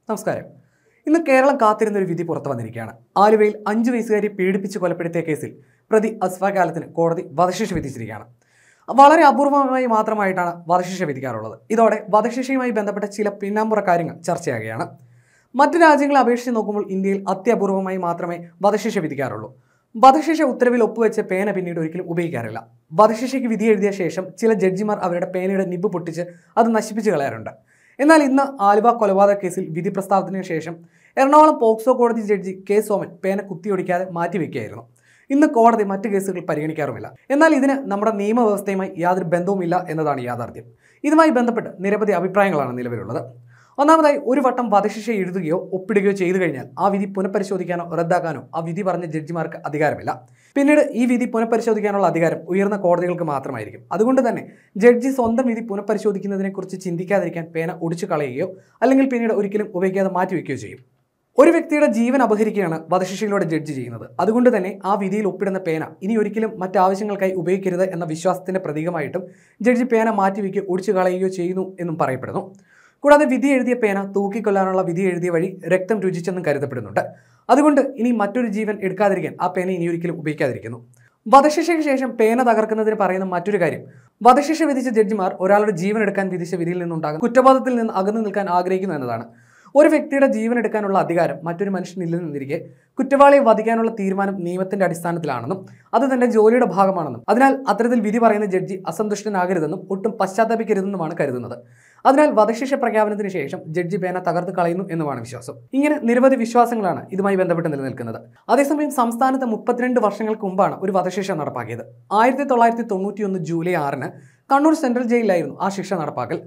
നമസ്കാരം ഇന്ന് കേരളം കാത്തിരുന്ന ഒരു വിധി പുറത്തു വന്നിരിക്കുകയാണ് ആലുവയിൽ അഞ്ചു വയസ്സുകാരി പീഡിപ്പിച്ച് കൊലപ്പെടുത്തിയ കേസിൽ പ്രതി അസ്ഫ കാലത്തിന് കോടതി വധശിക്ഷ വിധിച്ചിരിക്കുകയാണ് വളരെ അപൂർവമായി മാത്രമായിട്ടാണ് വധശിക്ഷ വിധിക്കാറുള്ളത് ഇതോടെ വധശിക്ഷയുമായി ബന്ധപ്പെട്ട ചില പിന്നാമ്പുറ കാര്യങ്ങൾ ചർച്ചയാകുകയാണ് മറ്റു രാജ്യങ്ങളെ അപേക്ഷിച്ച് നോക്കുമ്പോൾ ഇന്ത്യയിൽ അത്യപൂർവമായി മാത്രമേ വധശിക്ഷ വിധിക്കാറുള്ളൂ വധശിക്ഷ ഉത്തരവിൽ ഒപ്പുവെച്ച പേന പിന്നീട് ഒരിക്കലും ഉപയോഗിക്കാറില്ല വധശിക്ഷയ്ക്ക് വിധി എഴുതിയ ശേഷം ചില ജഡ്ജിമാർ അവരുടെ പേനയുടെ നിബ് പൊട്ടിച്ച് അത് നശിപ്പിച്ച് കളയാറുണ്ട് എന്നാൽ ഇന്ന് ആലുവ കൊലപാതക കേസിൽ വിധി പ്രസ്താവത്തിന് ശേഷം എറണാകുളം പോക്സോ കോടതി ജഡ്ജി കെ സോമൻ പേന കുത്തിയൊടിക്കാതെ മാറ്റിവെക്കുകയായിരുന്നു ഇന്ന് കോടതി മറ്റ് കേസുകൾ പരിഗണിക്കാറുമില്ല എന്നാൽ ഇതിന് നമ്മുടെ നിയമവ്യവസ്ഥയുമായി യാതൊരു ബന്ധവുമില്ല എന്നതാണ് യാഥാർത്ഥ്യം ഇതുമായി ബന്ധപ്പെട്ട് നിരവധി അഭിപ്രായങ്ങളാണ് നിലവിലുള്ളത് ഒന്നാമതായി ഒരു വട്ടം വധശിക്ഷ എഴുതുകയോ ഒപ്പിടുകയോ ചെയ്തു കഴിഞ്ഞാൽ ആ വിധി പുനഃപരിശോധിക്കാനോ റദ്ദാക്കാനോ ആ വിധി പറഞ്ഞ ജഡ്ജിമാർക്ക് അധികാരമില്ല പിന്നീട് ഈ വിധി പുനഃപരിശോധിക്കാനുള്ള അധികാരം ഉയർന്ന കോടതികൾക്ക് മാത്രമായിരിക്കും അതുകൊണ്ട് തന്നെ ജഡ്ജി സ്വന്തം വിധി പുനഃപരിശോധിക്കുന്നതിനെക്കുറിച്ച് ചിന്തിക്കാതിരിക്കാൻ പേന ഒടിച്ചു കളയുകയോ അല്ലെങ്കിൽ പിന്നീട് ഒരിക്കലും ഉപയോഗിക്കാതെ മാറ്റിവെക്കുകയോ ചെയ്യും ഒരു വ്യക്തിയുടെ ജീവൻ അപഹരിക്കുകയാണ് വധശിക്ഷയിലൂടെ ജഡ്ജി ചെയ്യുന്നത് അതുകൊണ്ട് തന്നെ ആ വിധിയിൽ ഒപ്പിടുന്ന പേന ഇനി ഒരിക്കലും മറ്റാവശ്യങ്ങൾക്കായി ഉപയോഗിക്കരുത് എന്ന വിശ്വാസത്തിന്റെ പ്രതീകമായിട്ടും ജഡ്ജി പേന മാറ്റിവെക്കുകയോ ഒടിച്ചു കളയുകയോ ചെയ്യുന്നു എന്നും പറയപ്പെടുന്നു കൂടാതെ വിധി എഴുതിയ പേന തൂക്കിക്കൊല്ലാനുള്ള വിധി എഴുതിയ വഴി രക്തം രുചിച്ചെന്നും കരുതപ്പെടുന്നുണ്ട് അതുകൊണ്ട് ഇനി മറ്റൊരു ജീവൻ എടുക്കാതിരിക്കാൻ ആ പേന ഇനി ഒരിക്കലും ഉപയോഗിക്കാതിരിക്കുന്നു വധശിക്ഷയ്ക്ക് ശേഷം പേന തകർക്കുന്നതിന് പറയുന്ന മറ്റൊരു കാര്യം വധശിക്ഷ വിധിച്ച ജഡ്ജിമാർ ഒരാളുടെ ജീവൻ എടുക്കാൻ വിധിച്ച വിധിയിൽ നിന്നുണ്ടാകും കുറ്റബോധത്തിൽ നിന്ന് അകന്നു നിൽക്കാൻ ആഗ്രഹിക്കുന്നു എന്നതാണ് ഒരു വ്യക്തിയുടെ ജീവൻ എടുക്കാനുള്ള അധികാരം മറ്റൊരു മനുഷ്യനില്ലെന്നിരിക്കെ കുറ്റവാളിയെ വധിക്കാനുള്ള തീരുമാനം നിയമത്തിന്റെ അടിസ്ഥാനത്തിലാണെന്നും അത് തന്റെ ജോലിയുടെ ഭാഗമാണെന്നും അതിനാൽ അത്തരത്തിൽ വിധി പറയുന്ന ജഡ്ജി അസന്തുഷ്ടനാകരുതെന്നും ഒട്ടും പശ്ചാത്തപിക്കരുതെന്നുമാണ് കരുതുന്നത് അതിനാൽ വധശിക്ഷ പ്രഖ്യാപനത്തിന് ശേഷം ജഡ്ജി പേന തകർത്ത് കളയുന്നു എന്നുമാണ് വിശ്വാസം ഇങ്ങനെ നിരവധി വിശ്വാസങ്ങളാണ് ഇതുമായി ബന്ധപ്പെട്ട് നിലനിൽക്കുന്നത് അതേസമയം സംസ്ഥാനത്ത് മുപ്പത്തിരണ്ട് വർഷങ്ങൾക്ക് മുമ്പാണ് ഒരു വധശിക്ഷ നടപ്പാക്കിയത് ആയിരത്തി തൊള്ളായിരത്തി തൊണ്ണൂറ്റിയൊന്ന് ജൂലൈ ആറിന് കണ്ണൂർ സെൻട്രൽ ജയിലിലായിരുന്നു ആ ശിക്ഷ നടപ്പാക്കൽ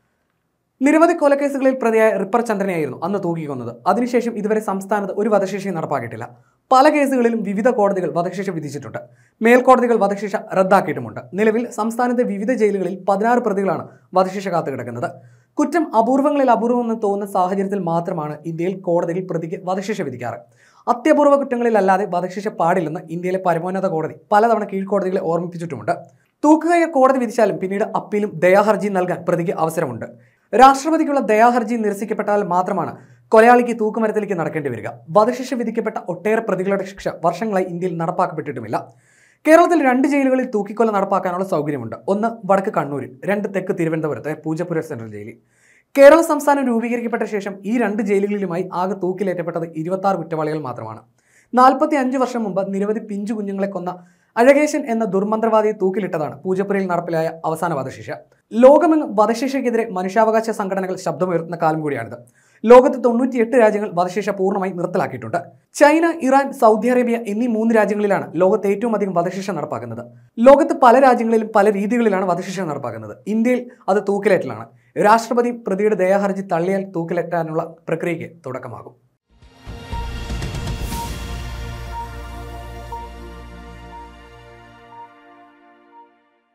നിരവധി കൊലക്കേസുകളിൽ പ്രതിയായ റിപ്പർ ചന്ദ്രനെയായിരുന്നു അന്ന് തൂക്കിക്കൊന്നത് അതിനുശേഷം ഇതുവരെ സംസ്ഥാനത്ത് ഒരു വധശിക്ഷയും നടപ്പാക്കിയിട്ടില്ല പല കേസുകളിലും വിവിധ കോടതികൾ വധശിക്ഷ വിധിച്ചിട്ടുണ്ട് മേൽക്കോടതികൾ വധശിക്ഷ റദ്ദാക്കിയിട്ടുമുണ്ട് നിലവിൽ സംസ്ഥാനത്തെ വിവിധ ജയിലുകളിൽ പതിനാറ് പ്രതികളാണ് വധശിക്ഷ കാത്തുകിടക്കുന്നത് കുറ്റം അപൂർവങ്ങളിൽ അപൂർവമെന്ന് തോന്നുന്ന സാഹചര്യത്തിൽ മാത്രമാണ് ഇന്ത്യയിൽ കോടതികൾ പ്രതിക്ക് വധശിക്ഷ വിധിക്കാറ് അത്യപൂർവ കുറ്റങ്ങളിലല്ലാതെ വധശിക്ഷ പാടില്ലെന്ന് ഇന്ത്യയിലെ പരമോന്നത കോടതി പലതവണ കീഴ്ക്കോടതികളെ ഓർമ്മിപ്പിച്ചിട്ടുമുണ്ട് തൂക്കുകയ കോടതി വിധിച്ചാലും പിന്നീട് അപ്പീലും ദയാഹർജി നൽകാൻ പ്രതിക്ക് അവസരമുണ്ട് രാഷ്ട്രപതിക്കുള്ള ദയാഹർജി നിരസിക്കപ്പെട്ടാൽ മാത്രമാണ് കൊലയാളിക്ക് തൂക്കുമരത്തിലേക്ക് നടക്കേണ്ടി വരിക വധശിക്ഷ വിധിക്കപ്പെട്ട ഒട്ടേറെ പ്രതികളുടെ ശിക്ഷ വർഷങ്ങളായി ഇന്ത്യയിൽ നടപ്പാക്കപ്പെട്ടിട്ടുമില്ല കേരളത്തിൽ രണ്ട് ജയിലുകളിൽ തൂക്കിക്കൊല നടപ്പാക്കാനുള്ള സൗകര്യമുണ്ട് ഒന്ന് വടക്ക് കണ്ണൂരിൽ രണ്ട് തെക്ക് തിരുവനന്തപുരത്തെ പൂജപ്പുര സെൻട്രൽ ജയിലിൽ കേരള സംസ്ഥാനം രൂപീകരിക്കപ്പെട്ട ശേഷം ഈ രണ്ട് ജയിലുകളിലുമായി ആകെ തൂക്കിലേറ്റപ്പെട്ടത് ഇരുപത്തി ആറ് കുറ്റവാളികൾ മാത്രമാണ് നാൽപ്പത്തി അഞ്ച് വർഷം മുമ്പ് നിരവധി പിഞ്ചു കുഞ്ഞുങ്ങളെ കൊന്ന അഴകേശൻ എന്ന ദുർമന്ത്രവാദിയെ തൂക്കിലിട്ടതാണ് പൂജപ്പുരയിൽ നടപ്പിലായ അവസാന വധശിക്ഷ ലോകമെങ്ങും വധശിക്ഷയ്ക്കെതിരെ മനുഷ്യാവകാശ സംഘടനകൾ ശബ്ദമുയർത്തുന്ന കാലം കൂടിയാണിത് ലോകത്ത് തൊണ്ണൂറ്റിയെട്ട് രാജ്യങ്ങൾ വധശിക്ഷ പൂർണ്ണമായി നിർത്തലാക്കിയിട്ടുണ്ട് ചൈന ഇറാൻ സൗദി അറേബ്യ എന്നീ മൂന്ന് രാജ്യങ്ങളിലാണ് ലോകത്ത് ഏറ്റവും അധികം വധശിക്ഷ നടപ്പാക്കുന്നത് ലോകത്ത് പല രാജ്യങ്ങളിലും പല രീതികളിലാണ് വധശിക്ഷ നടപ്പാക്കുന്നത് ഇന്ത്യയിൽ അത് തൂക്കിലേറ്റലാണ് രാഷ്ട്രപതി പ്രതിയുടെ ദയാഹർജി തള്ളിയാൽ തൂക്കിലേറ്റാനുള്ള പ്രക്രിയയ്ക്ക് തുടക്കമാകും